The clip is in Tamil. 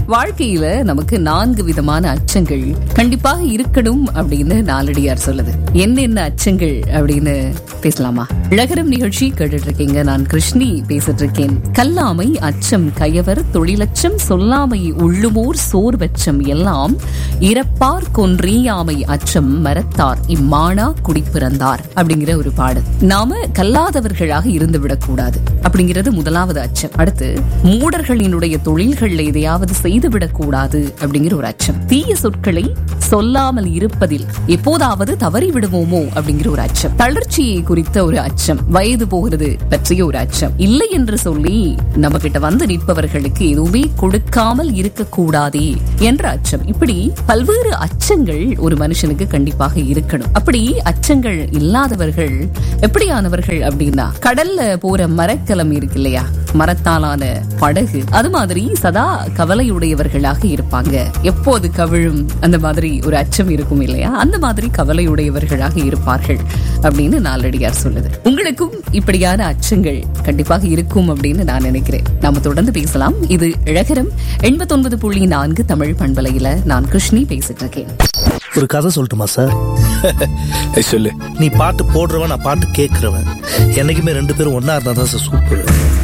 வாழ்க்கையில நமக்கு நான்கு விதமான அச்சங்கள் கண்டிப்பாக இருக்கணும் அப்படின்னு நாலடியார் சொல்லுது என்னென்ன அச்சங்கள் அப்படின்னு பேசலாமா இழகரம் நிகழ்ச்சி கேட்டுட்டு இருக்கீங்க நான் கிருஷ்ணி பேசிட்டு இருக்கேன் கல்லாமை அச்சம் கயவர் தொழிலச்சம் சொல்லாமை உள்ளுமோர் சோர்வச்சம் எல்லாம் இறப்பார் கொன்றியாமை அச்சம் மரத்தார் இம்மானா குடிப்பிறந்தார் அப்படிங்கிற ஒரு பாடல் நாம கல்லாதவர்களாக இருந்து விடக்கூடாது அப்படிங்கிறது முதலாவது அச்சம் அடுத்து மூடர்களினுடைய தொழில்கள்ல எதையாவது செய்துவிடக் கூடாது அப்படிங்கிற ஒரு அச்சம் தீய சொற்களை சொல்லாமல் இருப்பதில் எப்போதாவது தவறி விடுவோமோ அப்படிங்கிற ஒரு அச்சம் தளர்ச்சியை குறித்த ஒரு அச்சம் வயது போகிறது பற்றிய ஒரு அச்சம் இல்லை என்று சொல்லி நம்ம கிட்ட வந்து நிற்பவர்களுக்கு எதுவுமே கொடுக்காமல் இருக்கக்கூடாதே என்ற அச்சம் இப்படி பல்வேறு அச்சங்கள் ஒரு மனுஷனுக்கு கண்டிப்பாக இருக்கணும் அப்படி அச்சங்கள் இல்லாதவர்கள் எப்படியானவர்கள் அப்படின்னா கடல்ல போற மரக்கலம் இருக்கு இல்லையா மரத்தாலான படகு அது மாதிரி சதா கவலையுடையவர்களாக இருப்பாங்க எப்போது கவிழும் அந்த மாதிரி ஒரு அச்சம் இருக்கும் இல்லையா அந்த மாதிரி கவலையுடையவர்களாக இருப்பார்கள் அப்படின்னு நாலடியார் சொல்லுது உங்களுக்கும் இப்படியான அச்சங்கள் கண்டிப்பாக இருக்கும் அப்படின்னு நான் நினைக்கிறேன் நாம தொடர்ந்து பேசலாம் இது இழகரம் எண்பத்தொன்பது புள்ளி நான்கு தமிழ் பண்பலையில நான் கிருஷ்ணி பேசிட்டு இருக்கேன் ஒரு கதை சொல்லட்டுமா சார் சொல்லு நீ பாட்டு போடுறவன் நான் பாட்டு கேட்கறவன் என்னைக்குமே ரெண்டு பேரும் ஒன்னா இருந்தா தான் சார் சூப்பர்